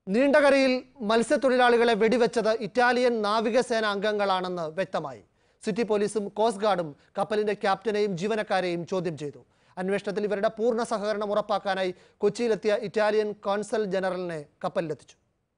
നീണ്ടകരയിൽ മത്സ്യത്തൊഴിലാളികളെ വെടിവെച്ചത് ഇറ്റാലിയൻ നാവികസേന അംഗങ്ങളാണെന്ന് വ്യക്തമായി സിറ്റി പോലീസും കോസ്റ്റ് ഗാർഡും കപ്പലിന്റെ ക്യാപ്റ്റനെയും ജീവനക്കാരെയും ചോദ്യം ചെയ്തു അന്വേഷണത്തിൽ ഇവരുടെ പൂർണ്ണ സഹകരണം ഉറപ്പാക്കാനായി കൊച്ചിയിലെത്തിയ ഇറ്റാലിയൻ കോൺസൽ ജനറലിനെ കപ്പലിലെത്തിച്ചു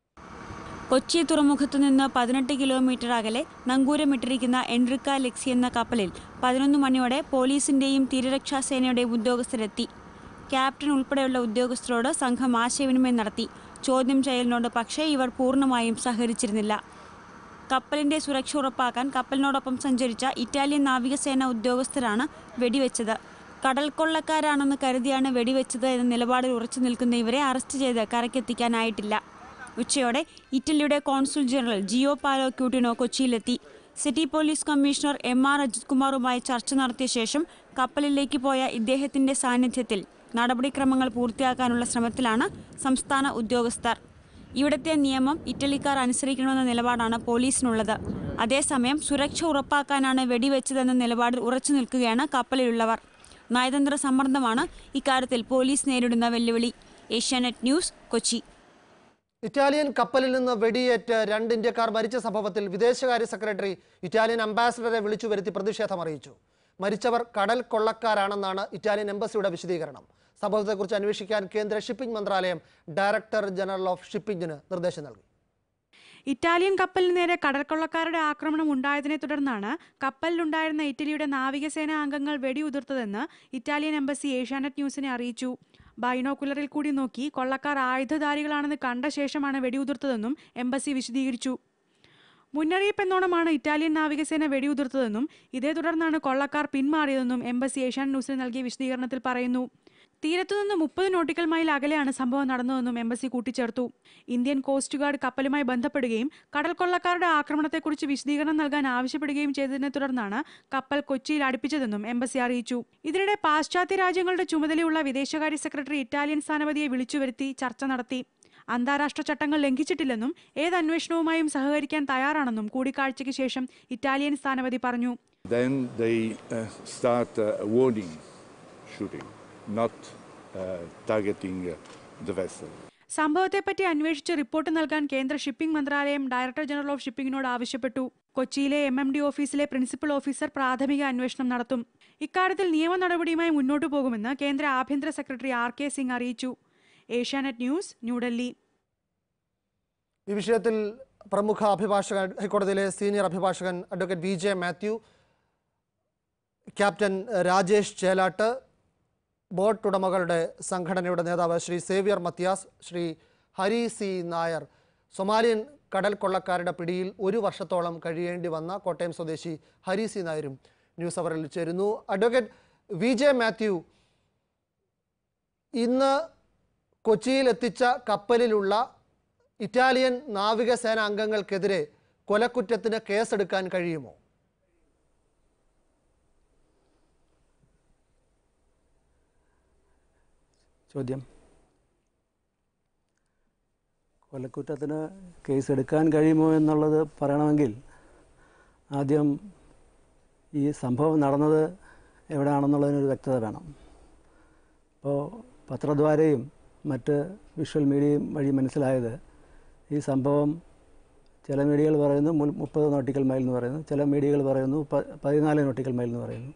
കൊച്ചി തുറമുഖത്തു നിന്ന് പതിനെട്ട് കിലോമീറ്റർ അകലെ നങ്കൂരമിട്ടിരിക്കുന്ന എൻട്രിക്ക ലെക്സി എന്ന കപ്പലിൽ പതിനൊന്ന് മണിയോടെ പോലീസിന്റെയും തീരരക്ഷാ സേനയുടെയും ഉദ്യോഗസ്ഥരെത്തി ക്യാപ്റ്റൻ ഉൾപ്പെടെയുള്ള ഉദ്യോഗസ്ഥരോട് സംഘം ആശയവിനിമയം നടത്തി ചോദ്യം ചെയ്യലിനോട് പക്ഷേ ഇവർ പൂർണ്ണമായും സഹകരിച്ചിരുന്നില്ല കപ്പലിന്റെ സുരക്ഷ ഉറപ്പാക്കാൻ കപ്പലിനോടൊപ്പം സഞ്ചരിച്ച ഇറ്റാലിയൻ നാവികസേന ഉദ്യോഗസ്ഥരാണ് വെടിവെച്ചത് കടൽ കൊള്ളക്കാരാണെന്ന് കരുതിയാണ് വെടിവെച്ചത് എന്ന നിലപാടിൽ ഉറച്ചു നിൽക്കുന്ന ഇവരെ അറസ്റ്റ് ചെയ്ത് കരക്കെത്തിക്കാനായിട്ടില്ല ഉച്ചയോടെ ഇറ്റലിയുടെ consul general Jio Paolo Cutino കൊച്ചിയിലെത്തി city police commissioner M R Ajith കുമാറുമായി ചർച്ച നടത്തിയ ശേഷം കപ്പലിലേക്ക് പോയ ഇദ്ദേഹത്തിന്റെ സാന്നിധ്യത്തിൽ നടപടിക്രമങ്ങൾ പൂർത്തിയാക്കാനുള്ള ശ്രമത്തിലാണ് സംസ്ഥാന ഉദ്യോഗസ്ഥർ ഇവിടുത്തെ നിയമം ഇറ്റലിക്കാർ അനുസരിക്കണമെന്ന നിലപാടാണ് പോലീസിനുള്ളത് അതേസമയം സുരക്ഷ ഉറപ്പാക്കാനാണ് വെടിവെച്ചതെന്ന നിലപാടിൽ ഉറച്ചു നിൽക്കുകയാണ് കപ്പലിലുള്ളവർ നയതന്ത്ര സമ്മർദ്ദമാണ് ഇക്കാര്യത്തിൽ പോലീസ് നേരിടുന്ന വെല്ലുവിളി ഏഷ്യാനെറ്റ് ന്യൂസ് കൊച്ചി ഇറ്റാലിയൻ കപ്പലിൽ നിന്ന് വെടിയേറ്റ് രണ്ട് ഇന്ത്യക്കാർ മരിച്ച സംഭവത്തിൽ വിദേശകാര്യ സെക്രട്ടറി ഇറ്റാലിയൻ അംബാസഡറെ വിളിച്ചു വരുത്തി പ്രതിഷേധം അറിയിച്ചു മരിച്ചവർ കടൽ കൊള്ളക്കാരാണെന്നാണ് ഇറ്റാലിയൻ എംബസിയുടെ വിശദീകരണം സംഭവത്തെക്കുറിച്ച് അന്വേഷിക്കാൻ കേന്ദ്ര ഷിപ്പിംഗ് മന്ത്രാലയം ഡയറക്ടർ ജനറൽ ഓഫ് ഷിപ്പിംഗിന് നിർദ്ദേശം നൽകി ഇറ്റാലിയൻ കപ്പലിന് നേരെ കടൽക്കൊള്ളക്കാരുടെ ആക്രമണം ഉണ്ടായതിനെ തുടർന്നാണ് കപ്പലിലുണ്ടായിരുന്ന ഇറ്റലിയുടെ നാവികസേന അംഗങ്ങൾ വെടിയുതിർത്തതെന്ന് ഇറ്റാലിയൻ എംബസി ഏഷ്യാനെറ്റ് ന്യൂസിനെ അറിയിച്ചു ബൈനോക്കുലറിൽ കൂടി നോക്കി കൊള്ളക്കാർ ആയുധധാരികളാണെന്ന് കണ്ട ശേഷമാണ് വെടിയുതിർത്തതെന്നും എംബസി വിശദീകരിച്ചു മുന്നറിയിപ്പ് എന്നോണമാണ് ഇറ്റാലിയൻ നാവികസേന വെടിയുതിർത്തതെന്നും ഇതേ തുടർന്നാണ് കൊള്ളക്കാർ പിന്മാറിയതെന്നും എംബസി ഏഷ്യാൻ ന്യൂസിന് നൽകിയ വിശദീകരണത്തിൽ പറയുന്നു തീരത്തുനിന്ന് മുപ്പത് നോട്ടിക്കൽ മൈൽ അകലെയാണ് സംഭവം നടന്നതെന്നും എംബസി കൂട്ടിച്ചേർത്തു ഇന്ത്യൻ കോസ്റ്റ് ഗാർഡ് കപ്പലുമായി ബന്ധപ്പെടുകയും കടൽ കൊള്ളക്കാരുടെ ആക്രമണത്തെക്കുറിച്ച് വിശദീകരണം നൽകാൻ ആവശ്യപ്പെടുകയും ചെയ്തതിനെ തുടർന്നാണ് കപ്പൽ കൊച്ചിയിൽ അടുപ്പിച്ചതെന്നും എംബസി അറിയിച്ചു ഇതിനിടെ പാശ്ചാത്യ രാജ്യങ്ങളുടെ ചുമതലയുള്ള വിദേശകാര്യ സെക്രട്ടറി ഇറ്റാലിയൻ സ്ഥാനപതിയെ വിളിച്ചുവരുത്തി ചർച്ച നടത്തി അന്താരാഷ്ട്ര ചട്ടങ്ങൾ ലംഘിച്ചിട്ടില്ലെന്നും ഏത് അന്വേഷണവുമായും സഹകരിക്കാൻ തയ്യാറാണെന്നും കൂടിക്കാഴ്ചയ്ക്ക് ശേഷം ഇറ്റാലിയൻ സ്ഥാനപതി പറഞ്ഞു Then they uh, start uh, warning shooting, not uh, targeting uh, the vessel. സംഭവത്തെപ്പറ്റി അന്വേഷിച്ച് റിപ്പോർട്ട് നൽകാൻ കേന്ദ്ര ഷിപ്പിംഗ് മന്ത്രാലയം ഡയറക്ടർ ജനറൽ ഓഫ് ഷിപ്പിംഗിനോട് ആവശ്യപ്പെട്ടു കൊച്ചിയിലെ എം എം ഡി ഓഫീസിലെ പ്രിൻസിപ്പൽ ഓഫീസർ പ്രാഥമിക അന്വേഷണം നടത്തും ഇക്കാര്യത്തിൽ നിയമ നടപടിയുമായി മുന്നോട്ടു പോകുമെന്ന് കേന്ദ്ര ആഭ്യന്തര സെക്രട്ടറി ആർ കെ സിംഗ് അറിയിച്ചു ഏഷ്യാനെറ്റ് ന്യൂസ് ന്യൂഡൽഹി ഈ വിഷയത്തിൽ പ്രമുഖ അഭിഭാഷകൻ ഹൈക്കോടതിയിലെ സീനിയർ അഭിഭാഷകൻ advocate V J Mathew captain Rajesh Chelatt boat ഉടമകളുടെ സംഘടനയുടെ നേതാവ് ശ്രീ സേവ്യർ മത്യാസ് ശ്രീ ഹരി സി നായർ സൊമാലിയൻ കടൽ കൊള്ളക്കാരുടെ പിടിയിൽ ഒരു വർഷത്തോളം കഴിയേണ്ടി വന്ന കോട്ടയം സ്വദേശി ഹരി സി നായരും ന്യൂസ് അവറിൽ ചേരുന്നു അഡ്വക്കേറ്റ് വി ജെ മാത്യു ഇന്ന് കൊച്ചിയിൽ എത്തിച്ച കപ്പലിലുള്ള ഇറ്റാലിയൻ നാവികസേന അംഗങ്ങൾക്കെതിരെ കൊലക്കുറ്റത്തിന് കേസെടുക്കാൻ കഴിയുമോ ചോദ്യം കൊലക്കുറ്റത്തിന് കേസ് എടുക്കാൻ കഴിയുമോ എന്നുള്ളത് പറയണമെങ്കിൽ ആദ്യം ഈ സംഭവം നടന്നത് എവിടെയാണെന്നുള്ളതിനൊരു വ്യക്തത വേണം ഇപ്പോൾ പത്രദ്വാരയും മറ്റ് വിഷ്വൽ മീഡിയയും വഴി മനസ്സിലായത് ഈ സംഭവം ചില മീഡിയകൾ പറയുന്നു മുൽ- മുപ്പത് നോട്ടിക്കൽ മൈൽ എന്ന് പറയുന്നു ചില മീഡിയകൾ പറയുന്നു പ- പതിനാല് നോട്ടിക്കൽ മൈൽ എന്ന് പറയുന്നു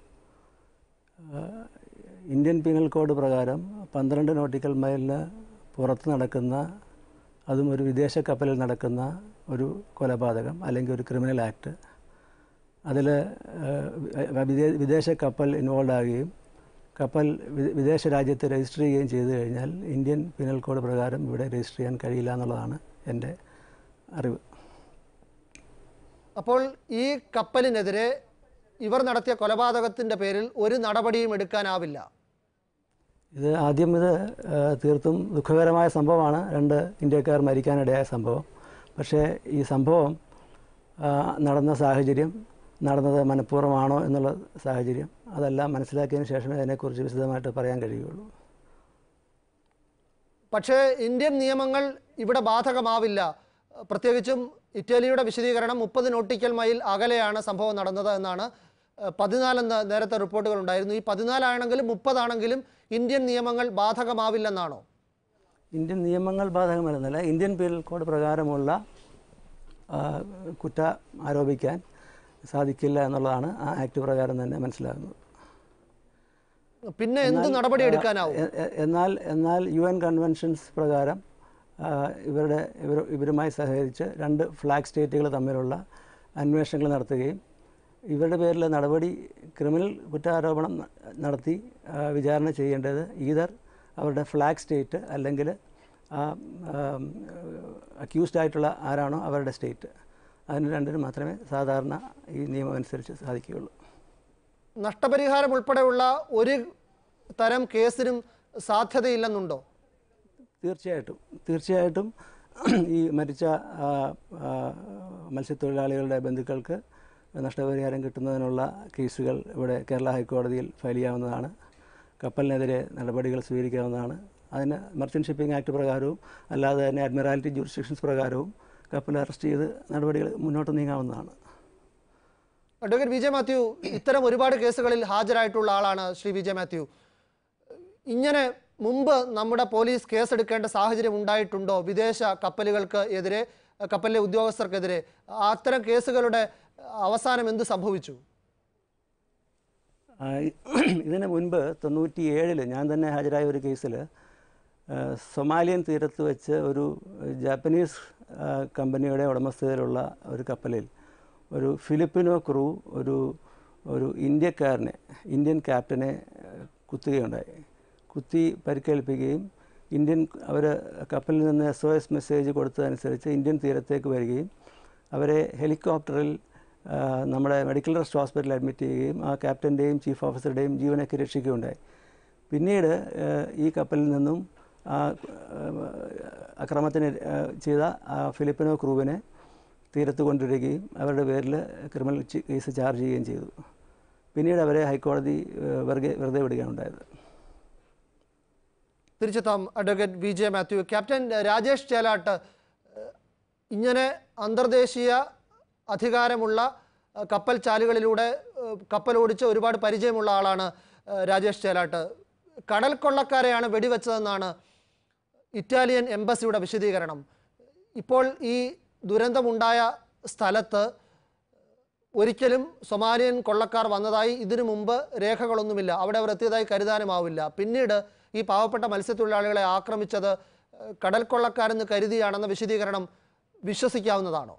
ഇന്ത്യൻ പീനൽ കോഡ് പ്രകാരം പന്ത്രണ്ട് നോട്ടിക്കൽ മൈലിന് പുറത്ത് നടക്കുന്ന അതും ഒരു വിദേശ കപ്പലിൽ നടക്കുന്ന ഒരു കൊലപാതകം അല്ലെങ്കിൽ ഒരു ക്രിമിനൽ ആക്ട് അതിൽ വിദേശ കപ്പൽ ഇൻവോൾവ് ആകുകയും കപ്പൽ വി- വിദേശ രാജ്യത്ത് രജിസ്റ്റർ ചെയ്യുകയും ചെയ്തു കഴിഞ്ഞാൽ ഇന്ത്യൻ പീനൽ കോഡ് പ്രകാരം ഇവിടെ രജിസ്റ്റർ ചെയ്യാൻ കഴിയില്ല എന്നുള്ളതാണ് എൻ്റെ അറിവ് അപ്പോൾ ഈ കപ്പലിനെതിരെ ഇവർ നടത്തിയ കൊലപാതകത്തിൻ്റെ പേരിൽ ഒരു നടപടിയും എടുക്കാനാവില്ല ഇത് ആദ്യം ഇത് ആ, തീർത്തും ദുഃഖകരമായ സംഭവമാണ് രണ്ട് ഇന്ത്യക്കാർ മരിക്കാനിടയായ സംഭവം പക്ഷേ ഈ സംഭവം ആ, നടന്ന സാഹചര്യം നടന്നത് മനഃപൂർവ്വമാണോ എന്നുള്ള സാഹചര്യം അതെല്ലാം മനസ്സിലാക്കിയതിന് ശേഷമേ അതിനെക്കുറിച്ച് വിശദമായിട്ട് പറയാൻ കഴിയുകയുള്ളൂ പക്ഷേ ഇന്ത്യൻ നിയമങ്ങൾ ഇവിടെ ബാധകമാവില്ല പ്രത്യേകിച്ചും ഇറ്റലിയുടെ വിശദീകരണം മുപ്പത് നോട്ടിക്കൽ മൈൽ അകലെയാണ് സംഭവം നടന്നത് എന്നാണ് ഏഹ്, പതിനാലെന്ന് നേരത്തെ റിപ്പോർട്ടുകൾ ഉണ്ടായിരുന്നു ഈ പതിനാലാണെങ്കിലും മുപ്പതാണെങ്കിലും ഇന്ത്യൻ നിയമങ്ങൾ ബാധകമാവില്ലെന്നാണോ ഇന്ത്യൻ നിയമങ്ങൾ ബാധകമല്ലെന്നല്ല ഇന്ത്യൻ പീനൽ കോഡ് പ്രകാരമുള്ള ആ, കുറ്റ ആരോപിക്കാൻ സാധിക്കില്ല എന്നുള്ളതാണ് ആ ആക്ട് പ്രകാരം തന്നെ മനസ്സിലാകുന്നത് പിന്നെ എന്ത് നടപടി എടുക്കാനാവും എ- എ- എന്നാൽ എന്നാൽ യു എൻ കൺവെൻഷൻസ് പ്രകാരം ആ, ഇവരുടെ ഇവർ ഇവരുമായി സഹകരിച്ച് രണ്ട് ഫ്ലാഗ് സ്റ്റേറ്റുകൾ തമ്മിലുള്ള അന്വേഷണങ്ങൾ നടത്തുകയും ഇവരുടെ പേരിൽ നടപടി ക്രിമിനൽ കുറ്റാരോപണം ന- നടത്തി ആ, വിചാരണ ചെയ്യേണ്ടത് ഈതർ അവരുടെ ഫ്ലാഗ് സ്റ്റേറ്റ് അല്ലെങ്കിൽ അക്യൂസ്ഡ് ആയിട്ടുള്ള ആരാണോ അവരുടെ സ്റ്റേറ്റ് അതിന് രണ്ടിനും മാത്രമേ സാധാരണ ഈ നിയമം അനുസരിച്ച് സാധിക്കുകയുള്ളൂ നഷ്ടപരിഹാരം ഉൾപ്പെടെയുള്ള ഒരു തരം കേസിനും സാധ്യതയില്ലെന്നുണ്ടോ തീർച്ചയായിട്ടും തീർച്ചയായിട്ടും ഈ മരിച്ച ആ, ആ, മത്സ്യത്തൊഴിലാളികളുടെ ബന്ധുക്കൾക്ക് നഷ്ടപരിഹാരം കിട്ടുന്നതിനുള്ള കേസുകൾ ഇവിടെ കേരള ഹൈക്കോടതിയിൽ ഫയൽ ചെയ്യാവുന്നതാണ് കപ്പലിനെതിരെ നടപടികൾ സ്വീകരിക്കാവുന്നതാണ് അതിന് മർച്ചൻറ്റ് ഷിപ്പിംഗ് ആക്ട് പ്രകാരവും അല്ലാതെ തന്നെ അഡ്മിറാലിറ്റി ജൂറിസ്ഡിക്ഷൻസ് പ്രകാരവും കപ്പൽ അറസ്റ്റ് ചെയ്ത് നടപടികൾ മുന്നോട്ട് നീങ്ങാവുന്നതാണ് അഡ്വക്കേറ്റ് വിജയ മാത്യു ഇത്തരം ഒരുപാട് കേസുകളിൽ ഹാജരായിട്ടുള്ള ആളാണ് ശ്രീ വിജയ മാത്യു ഇങ്ങനെ മുമ്പ് നമ്മുടെ പോലീസ് കേസെടുക്കേണ്ട സാഹചര്യം ഉണ്ടായിട്ടുണ്ടോ വിദേശ കപ്പലുകൾക്ക് എതിരെ കപ്പലിലെ ഉദ്യോഗസ്ഥർക്കെതിരെ അത്തരം കേസുകളുടെ അവസാനം എന്ത് സംഭവിച്ചു ആ, ഇതിന് മുൻപ് തൊണ്ണൂറ്റി ഏഴിൽ ഞാൻ തന്നെ ഹാജരായ ഒരു കേസിൽ സൊമാലിയൻ തീരത്ത് വെച്ച് ഒരു ജാപ്പനീസ് ആ, കമ്പനിയുടെ ഉടമസ്ഥതയിലുള്ള ഒരു കപ്പലിൽ ഒരു ഫിലിപ്പിനോ ക്രൂ ഒരു ഒരു ഇന്ത്യക്കാരനെ ഇന്ത്യൻ ക്യാപ്റ്റനെ ആ, കുത്തുകയുണ്ടായി കുത്തി പരിക്കേൽപ്പിക്കുകയും ഇന്ത്യൻ അവർ കപ്പലിൽ നിന്ന് എസ് ഒ എസ് മെസ്സേജ് കൊടുത്തതനുസരിച്ച് ഇന്ത്യൻ തീരത്തേക്ക് വരികയും അവരെ ഹെലികോപ്റ്ററിൽ ആ, നമ്മുടെ മെഡിക്കൽ റെസ്റ്റ് ഹോസ്പിറ്റലിൽ അഡ്മിറ്റ് ചെയ്യുകയും ആ ക്യാപ്റ്റൻ്റെയും ചീഫ് ഓഫീസറുടെയും ജീവനൊക്കെ രക്ഷിക്കുകയുണ്ടായി പിന്നീട് ആ, ഈ കപ്പലിൽ നിന്നും ആ ആ, അക്രമത്തിന് ആ, ചെയ്ത ആ ഫിലിപ്പിനോ ക്രൂവിനെ തീരത്ത് കൊണ്ടുവരികയും അവരുടെ പേരിൽ ക്രിമിനൽ ചി- കേസ് ചാർജ് ചെയ്യുകയും ചെയ്തു പിന്നീട് അവരെ ഹൈക്കോടതി ആ, വെറുതെ വെറുതെ വിടുകയാണ് ഉണ്ടായത് തിരിച്ചെത്താം advocate V J Mathew captain Rajesh Chelatt ഏഹ്, ഇങ്ങനെ അന്തർദേശീയ അധികാരമുള്ള ഏഹ്, കപ്പൽ ചാലുകളിലൂടെ ഏഹ്, കപ്പൽ ഓടിച്ച് ഒരുപാട് പരിചയമുള്ള ആളാണ് ഏഹ്, രാജേഷ് ചേലാട്ട് കടൽ കൊള്ളക്കാരെയാണ് വെടിവെച്ചതെന്നാണ് ഇറ്റാലിയൻ എംബസിയുടെ വിശദീകരണം ഇപ്പോൾ ഈ ദുരന്തമുണ്ടായ സ്ഥലത്ത് ഒരിക്കലും സൊമാലിയൻ കൊള്ളക്കാർ വന്നതായി ഇതിനു മുമ്പ് രേഖകളൊന്നുമില്ല അവിടെ അവർ എത്തിയതായി കരുതാനുമാവില്ല പിന്നീട് ഈ പാവപ്പെട്ട മത്സ്യത്തൊഴിലാളികളെ ആക്രമിച്ചത് ഏഹ്, കടൽ കൊള്ളക്കാരെന്ന് കരുതിയാണെന്ന വിശദീകരണം വിശ്വസിക്കാവുന്നതാണോ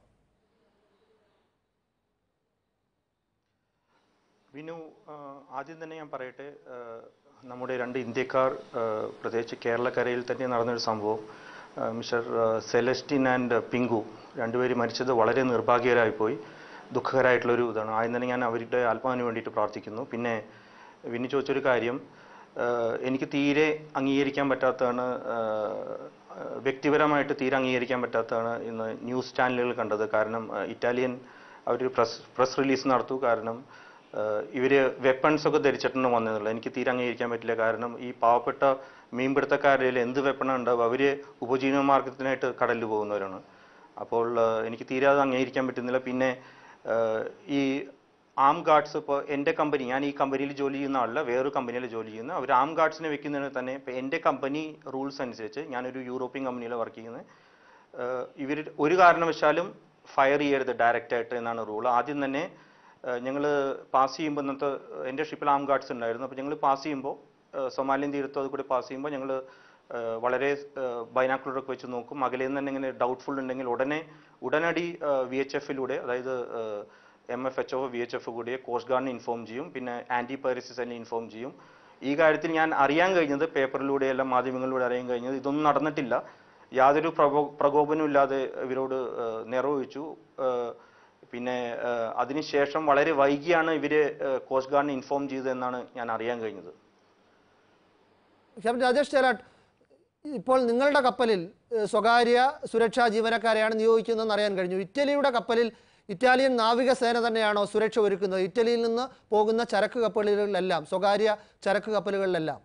വിനു ആ, ആദ്യം തന്നെ ഞാൻ പറയട്ടെ ആ, നമ്മുടെ രണ്ട് ഇന്ത്യക്കാർ ആ, പ്രത്യേകിച്ച് കേരളക്കരയിൽ തന്നെ നടന്നൊരു സംഭവം ആ, മിസ്റ്റർ ആ, സെലസ്റ്റിൻ ആൻഡ് പിങ്കു രണ്ടുപേരും മരിച്ചത് വളരെ നിർഭാഗ്യകരമായിപ്പോയി ദുഃഖകരമായിട്ടുള്ളൊരു ഇതാണ് ആദ്യം തന്നെ ഞാൻ അവരുടെ ആത്മാവിന് വേണ്ടിയിട്ട് പ്രാർത്ഥിക്കുന്നു പിന്നെ വിനു ചോദിച്ചൊരു കാര്യം ആ, എനിക്ക് തീരെ അംഗീകരിക്കാൻ പറ്റാത്തതാണ് ആ, ആ, വ്യക്തിപരമായിട്ട് തീരെ അംഗീകരിക്കാൻ പറ്റാത്തതാണ് ഇന്ന് ന്യൂസ് ചാനലുകൾ കണ്ടത് കാരണം ആ, ഇറ്റാലിയൻ അവർ പ്രസ് പ്രസ് റിലീസ് നടത്തു കാരണം ആഹ് ഇവര് വെപ്പൺസ് ഒക്കെ ധരിച്ചിട്ടുണ്ട് വന്നതെന്നുള്ളത് എനിക്ക് തീരെ അംഗീകരിക്കാൻ പറ്റില്ല കാരണം ഈ പാവപ്പെട്ട മീൻപിടുത്തക്കാരിൽ എന്ത് വെപ്പണാണ് ഉണ്ടാവുക അവര് ഉപജീവന മാർഗത്തിനായിട്ട് കടലിൽ പോകുന്നവരാണ് അപ്പോൾ ആഹ് എനിക്ക് തീരെ അത് അംഗീകരിക്കാൻ പറ്റുന്നില്ല പിന്നെ ആഹ് ഈ ആം ഗാർഡ്സ് ഇപ്പോൾ എൻ്റെ കമ്പനി ഞാൻ ഈ കമ്പനിയിൽ ജോലി ചെയ്യുന്ന ആളല്ല വേറൊരു കമ്പനിയിൽ ജോലി ചെയ്യുന്ന അവർ ആം ഗാർഡ്സിനെ വെക്കുന്നതിന് തന്നെ ഇപ്പോൾ എൻ്റെ കമ്പനി റൂൾസ് അനുസരിച്ച് ഞാനൊരു യൂറോപ്യൻ കമ്പനിയിൽ വർക്ക് ചെയ്യുന്നത് ഇവർ ഒരു കാരണവശാലും ഫയർ ചെയ്യരുത് ഡയറക്റ്റ് ആയിട്ട് എന്നാണ് റൂൾ ആദ്യം തന്നെ ഞങ്ങൾ പാസ് ചെയ്യുമ്പോൾ ഇന്നത്തെ എൻ്റെ ഷിപ്പിൽ ആം ഗാർഡ്സ് ഉണ്ടായിരുന്നു അപ്പോൾ ഞങ്ങൾ പാസ് ചെയ്യുമ്പോൾ സൊമാലിയൻ തീരത്തോ അത് കൂടി പാസ് ചെയ്യുമ്പോൾ ഞങ്ങൾ വളരെ ബൈനാക്കുലറൊക്കെ വെച്ച് നോക്കും അകലെ നിന്ന് തന്നെ ഇങ്ങനെ ഡൗട്ട്ഫുൾ ഉണ്ടെങ്കിൽ ഉടനെ ഉടനടി വി എച്ച് എഫിലൂടെ അതായത് M F H O V H F കൂടിയെ കോസ്റ്റ് ഗാർഡിനെ ഇൻഫോം ചെയ്യും പിന്നെ ആൻറ്റി പൈറസിസ് തന്നെ ഇൻഫോം ചെയ്യും ഈ കാര്യത്തിൽ ഞാൻ അറിയാൻ കഴിഞ്ഞത് പേപ്പറിലൂടെ എല്ലാം മാധ്യമങ്ങളിലൂടെ അറിയാൻ കഴിഞ്ഞത് ഇതൊന്നും നടന്നിട്ടില്ല യാതൊരു പ്രകോ പ്രകോപനവും ഇല്ലാതെ ഇവരോട് ഏഹ്, നിറവൊഴിച്ചു ഏഹ്, പിന്നെ ഏഹ്, അതിനുശേഷം വളരെ വൈകിയാണ് ഇവര് ഏഹ്, കോസ്റ്റ് ഗാർഡിനെ ഇൻഫോം ചെയ്തതെന്നാണ് ഞാൻ അറിയാൻ കഴിഞ്ഞത് ക്യാപ്റ്റൻ രാജേഷ് ചേലാട്ട് ഇപ്പോൾ നിങ്ങളുടെ കപ്പലിൽ ഏഹ്, സ്വകാര്യ സുരക്ഷാ ജീവനക്കാരെയാണ് നിയോഗിക്കുന്നതെന്ന് അറിയാൻ കഴിഞ്ഞു ഇറ്റലിയുടെ കപ്പലിൽ ഇറ്റാലിയൻ നാവികസേന തന്നെയാണോ സുരക്ഷ ഒരുക്കുന്നത് ഇറ്റലിയിൽ നിന്ന് പോകുന്ന ചരക്ക് കപ്പലുകളിലെല്ലാം സ്വകാര്യ ചരക്ക് കപ്പലുകളിലെല്ലാം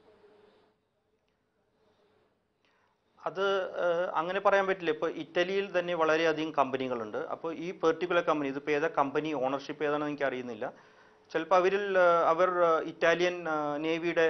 അത് ഏഹ്, അങ്ങനെ പറയാൻ പറ്റില്ല ഇപ്പോൾ ഇറ്റലിയിൽ തന്നെ വളരെയധികം കമ്പനികളുണ്ട് അപ്പോൾ ഈ പെർട്ടിക്കുലർ കമ്പനി ഇതിപ്പോൾ ഏതാ കമ്പനി ഓണർഷിപ്പ് ഏതാണെന്ന് എനിക്ക് അറിയുന്നില്ല ചിലപ്പോൾ അവരിൽ ഏഹ്, അവർ ഏഹ്, ഇറ്റാലിയൻ ഏഹ്, നേവിയുടെ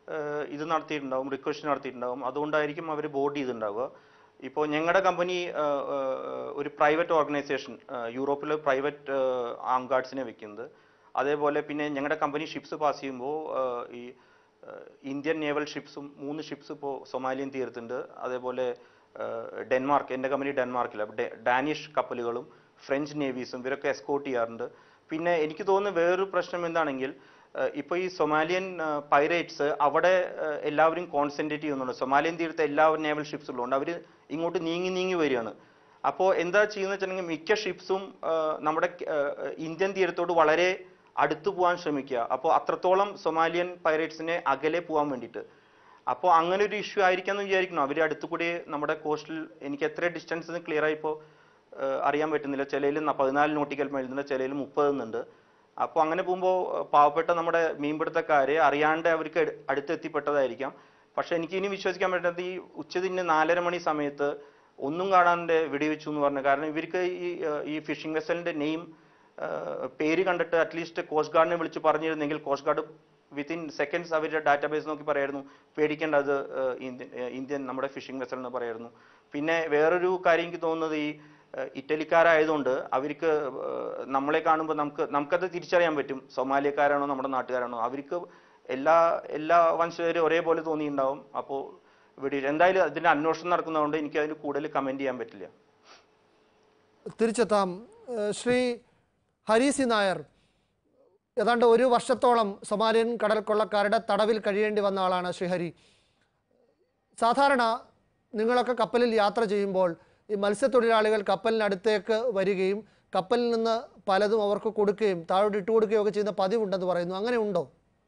ഏഹ്, ഇത് നടത്തിയിട്ടുണ്ടാവും റിക്വസ്റ്റ് നടത്തിയിട്ടുണ്ടാവും അതുകൊണ്ടായിരിക്കും അവർ ബോർഡ് ചെയ്തിട്ടുണ്ടാവുക ഇപ്പോൾ ഞങ്ങളുടെ കമ്പനി ഒരു പ്രൈവറ്റ് ഓർഗനൈസേഷൻ യൂറോപ്പിൽ പ്രൈവറ്റ് ആം ഗാർഡ്സിനെ വെക്കുന്നത് അതേപോലെ പിന്നെ ഞങ്ങളുടെ കമ്പനി ഷിപ്സ് പാസ് ചെയ്യുമ്പോൾ ഈ ഏഹ്, ഇന്ത്യൻ നേവൽ ഷിപ്സും മൂന്ന് ഷിപ്സ് ഇപ്പോൾ സൊമാലിയൻ തീരത്തുണ്ട് അതേപോലെ ഏഹ്, ഡെൻമാർക്ക് എൻ്റെ കമ്പനി ഡെൻമാർക്കിൽ ഡാനിഷ് കപ്പലുകളും ഫ്രഞ്ച് നേവീസും ഇവരൊക്കെ എസ്കോർട്ട് ചെയ്യാറുണ്ട് പിന്നെ എനിക്ക് തോന്നുന്ന വേറൊരു പ്രശ്നം എന്താണെങ്കിൽ ഏഹ്, ഇപ്പോൾ ഈ സൊമാലിയൻ പൈറേറ്റ്സ് അവിടെ ഏഹ്, എല്ലാവരും കോൺസെൻട്രേറ്റ് ചെയ്യുന്നുണ്ട് സൊമാലിയൻ തീരത്ത് എല്ലാ നേവൽ ഷിപ്സും ഉള്ളതുകൊണ്ട് അവർ ഇങ്ങോട്ട് നീങ്ങി നീങ്ങി വരികയാണ് അപ്പോൾ എന്താ ചെയ്യുന്നത് വെച്ചിട്ടുണ്ടെങ്കിൽ മിക്ക ഷിപ്സും നമ്മുടെ ഏഹ്, ഇന്ത്യൻ തീരത്തോട് വളരെ അടുത്ത് പോകാൻ ശ്രമിക്കുക അപ്പോൾ അത്രത്തോളം സൊമാലിയൻ പൈറേറ്റ്സിനെ അകലെ പോകാൻ വേണ്ടിയിട്ട് അപ്പോൾ അങ്ങനെ ഒരു ഇഷ്യൂ ആയിരിക്കാന്ന് വിചാരിക്കുന്നു അവർ അടുത്തു കൂടി നമ്മുടെ കോസ്റ്റിൽ എനിക്ക് എത്ര ഡിസ്റ്റൻസ് ക്ലിയർ ആയി ഇപ്പോൾ അറിയാൻ പറ്റുന്നില്ല ചിലയിൽ പതിനാല് നോട്ടിക്കൽ മൈലുണ്ട് ചിലയിൽ മുപ്പത് എന്നുണ്ട് അപ്പോൾ അങ്ങനെ പോകുമ്പോൾ പാവപ്പെട്ട നമ്മുടെ മീൻപിടുത്തക്കാരെ അറിയാണ്ട് അവർക്ക് അടു- അടുത്തെത്തിപ്പെട്ടതായിരിക്കാം പക്ഷെ എനിക്ക് ഇനി വിശ്വസിക്കാൻ പറ്റുന്നത് ഈ ഉച്ചതിന് നാലര മണി സമയത്ത് ഒന്നും കാണാണ്ട് വെടിവെച്ചു എന്ന് പറഞ്ഞു കാരണം ഇവർക്ക് ഈ ഏഹ്, ഈ ഫിഷിംഗ് വെസലിന്റെ നെയിം പേര് കണ്ടിട്ട് അറ്റ്ലീസ്റ്റ് കോസ്റ്റ് ഗാർഡിനെ വിളിച്ച് പറഞ്ഞിരുന്നെങ്കിൽ കോസ്റ്റ് ഗാർഡ് വിത്തിൻ സെക്കൻഡ്സ് അവരുടെ ഡാറ്റാബേസ് നോക്കി പറയായിരുന്നു പേടിക്കേണ്ട അത് ഏഹ്, ഇന്ത്യൻ ഏഹ്, ഇന്ത്യൻ നമ്മുടെ ഫിഷിംഗ് വെസൽ എന്ന് പറയായിരുന്നു പിന്നെ വേറൊരു കാര്യം എനിക്ക് തോന്നുന്നത് ഈ ഏഹ്, ഇറ്റലിക്കാരായതുകൊണ്ട് അവർക്ക് ഏഹ്, നമ്മളെ കാണുമ്പോൾ നമുക്ക് നമുക്കത് തിരിച്ചറിയാൻ പറ്റും സൊമാലിയക്കാരാണോ നമ്മുടെ നാട്ടുകാരാണോ അവർക്ക് എല്ലാ എല്ലാ വംശജരും ഒരേപോലെ തോന്നിയിട്ടുണ്ടാവും അപ്പോൾ ഇവിടെ എന്തായാലും അതിന്റെ അന്വേഷണം നടക്കുന്നതുകൊണ്ട് എനിക്ക് അതിന് കൂടുതൽ കമന്റ് ചെയ്യാൻ പറ്റില്ല തിരിച്ചെത്താം ഏഹ് ശ്രീ ഹരി സി നായർ ഏതാണ്ട് ഒരു വർഷത്തോളം സൊമാലിയൻ കടൽ കൊള്ളക്കാരുടെ തടവിൽ കഴിയേണ്ടി വന്ന ആളാണ് ശ്രീ ഹരി സാധാരണ നിങ്ങളൊക്കെ കപ്പലിൽ യാത്ര ചെയ്യുമ്പോൾ ഈ മത്സ്യത്തൊഴിലാളികൾ കപ്പലിനടുത്തേക്ക് വരികയും കപ്പലിൽ നിന്ന് പലതും അവർക്ക് കൊടുക്കുകയും താഴോട്ട് ഇട്ട് കൊടുക്കുകയും ഒക്കെ ചെയ്യുന്ന പതിവുണ്ടെന്ന് പറയുന്നു അങ്ങനെ ഉണ്ടോ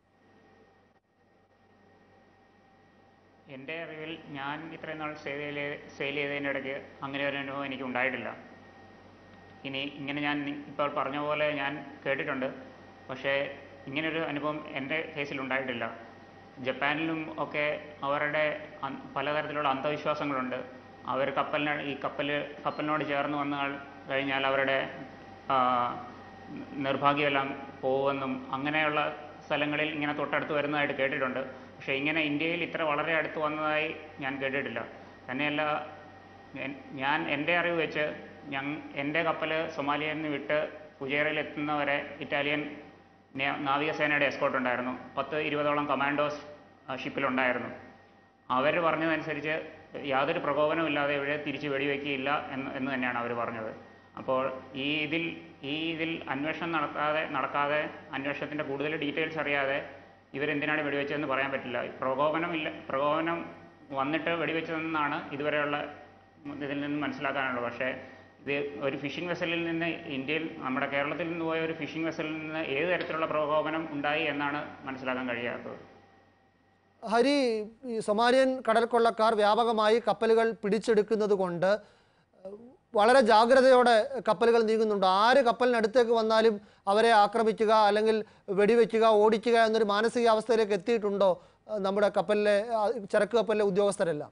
എൻ്റെ അറിവിൽ ഞാൻ ഇത്രയും നാൾ സെയിൽ ചെയ്ത് സെയിൽ ചെയ്തതിൻ്റെ ഇടയ്ക്ക് അങ്ങനെ ഒരു അനുഭവം എനിക്ക് ഉണ്ടായിട്ടില്ല ഇനി ഇങ്ങനെ ഞാൻ നി- ഇപ്പോൾ പറഞ്ഞ പോലെ ഞാൻ കേട്ടിട്ടുണ്ട് പക്ഷേ ഇങ്ങനൊരു അനുഭവം എൻ്റെ കേസിൽ ഉണ്ടായിട്ടില്ല ജപ്പാനിലും ഒക്കെ അവരുടെ അൻ- പലതരത്തിലുള്ള അന്ധവിശ്വാസങ്ങളുണ്ട് അവർ കപ്പലിന് ഈ കപ്പൽ കപ്പലിനോട് ചേർന്ന് വന്നു കഴിഞ്ഞാൽ അവരുടെ ആ, നിർഭാഗ്യമെല്ലാം പോകുമെന്നും അങ്ങനെയുള്ള സ്ഥലങ്ങളിൽ ഇങ്ങനെ തൊട്ടടുത്ത് വരുന്നതായിട്ട് കേട്ടിട്ടുണ്ട് പക്ഷേ ഇങ്ങനെ ഇന്ത്യയിൽ ഇത്ര വളരെ അടുത്ത് വന്നതായി ഞാൻ കേട്ടിട്ടില്ല തന്നെയല്ല എൻ- ഞാൻ എൻ്റെ അറിവ് വെച്ച് ഞങ് എൻ്റെ കപ്പൽ സൊമാലിയയിൽ നിന്ന് വിട്ട് പുജേറയിൽ എത്തുന്നവരെ ഇറ്റാലിയൻ നേ- നാവികസേനയുടെ എസ്കോട്ട് ഉണ്ടായിരുന്നു പത്ത് ഇരുപതോളം കമാൻഡോസ് ആ ഷിപ്പിലുണ്ടായിരുന്നു അവർ പറഞ്ഞതനുസരിച്ച് യാതൊരു പ്രകോപനമില്ലാതെ ഇവിടെ തിരിച്ച് വെടിവെക്കുകയില്ല എന്ന് എന്ന് തന്നെയാണ് അവർ പറഞ്ഞത് അപ്പോൾ ഈ ഇതിൽ ഈ ഇതിൽ അന്വേഷണം നടത്താതെ നടക്കാതെ അന്വേഷണത്തിൻ്റെ കൂടുതൽ ഡീറ്റെയിൽസ് അറിയാതെ ഇവരെന്തിനാണ് വെടിവെച്ചതെന്ന് പറയാൻ പറ്റില്ല പ്രകോപനമില്ല പ്രകോപനം വന്നിട്ട് വെടിവെച്ചതെന്നാണ് ഇതുവരെയുള്ള ഇതിൽ നിന്ന് മനസ്സിലാക്കാനുള്ളത് പക്ഷേ ഇത് ഒരു ഫിഷിംഗ് വെസലിൽ നിന്ന് ഇന്ത്യയിൽ നമ്മുടെ കേരളത്തിൽ നിന്ന് പോയ ഒരു ഫിഷിംഗ് വെസലിൽ നിന്ന് ഏത് തരത്തിലുള്ള പ്രകോപനം ഉണ്ടായി എന്നാണ് മനസ്സിലാക്കാൻ കഴിയാത്തത് ഹരി ഈ സൊമാലിയൻ കടൽ കൊള്ളക്കാർ വ്യാപകമായി കപ്പലുകൾ പിടിച്ചെടുക്കുന്നത് കൊണ്ട് വളരെ ജാഗ്രതയോടെ കപ്പലുകൾ നീങ്ങുന്നുണ്ട് ആര് കപ്പലിനടുത്തേക്ക് വന്നാലും അവരെ ആക്രമിക്കുക അല്ലെങ്കിൽ വെടിവെക്കുക ഓടിക്കുക എന്നൊരു മാനസികാവസ്ഥയിലേക്ക് എത്തിയിട്ടുണ്ടോ അഹ് നമ്മുടെ കപ്പലിലെ ആ, ചരക്ക് കപ്പലിലെ ഉദ്യോഗസ്ഥരെല്ലാം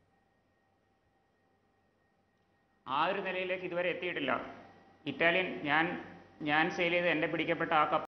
ആ ഒരു നിലയിലേക്ക് ഇതുവരെ എത്തിയിട്ടില്ല ഇറ്റാലിയൻ ഞാൻ ഞാൻ സെയിൽ ചെയ്ത് എൻ്റെ പിടിക്കപ്പെട്ട ആ കപ്പൽ